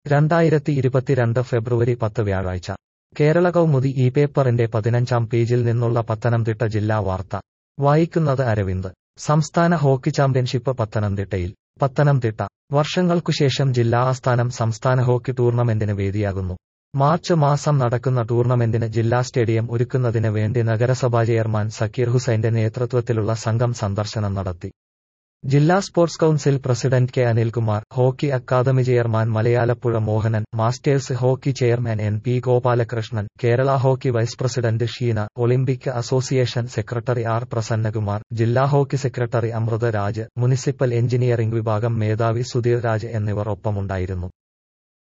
രണ്ടായിരത്തി ഇരുപത്തിരണ്ട് ഫെബ്രുവരി പത്ത് വ്യാഴാഴ്ച കേരള കൗമുദി ഈ പേപ്പറിന്റെ പതിനഞ്ചാം പേജിൽ നിന്നുള്ള പത്തനംതിട്ട ജില്ലാ വാർത്ത വായിക്കുന്നത് അരവിന്ദ് സംസ്ഥാന ഹോക്കി ചാമ്പ്യൻഷിപ്പ് പത്തനംതിട്ടയിൽ പത്തനംതിട്ട വർഷങ്ങൾക്കുശേഷം ജില്ലാ ആസ്ഥാനം സംസ്ഥാന ഹോക്കി ടൂർണമെന്റിന് വേദിയാകുന്നു മാർച്ച് മാസം നടക്കുന്ന ടൂർണമെന്റിന് ജില്ലാ സ്റ്റേഡിയം ഒരുക്കുന്നതിന് വേണ്ടി നഗരസഭാ ചെയർമാൻ സക്കീർ ഹുസൈന്റെ നേതൃത്വത്തിലുള്ള സംഘം സന്ദർശനം നടത്തി ജില്ലാ sports council president K Anilkumar hockey academy chairman Malayalappuzha Mohanan masters hockey chairman N P Gopalakrishnan Kerala hockey vice president Sheena Olympic association secretary R Prasannakumar ജില്ലാ hockey secretary Amrutha Raj municipal engineering വിഭാഗം മേധാവി സുധീർ രാജ് എന്നിവർ ഒപ്പമുണ്ടായിരുന്നു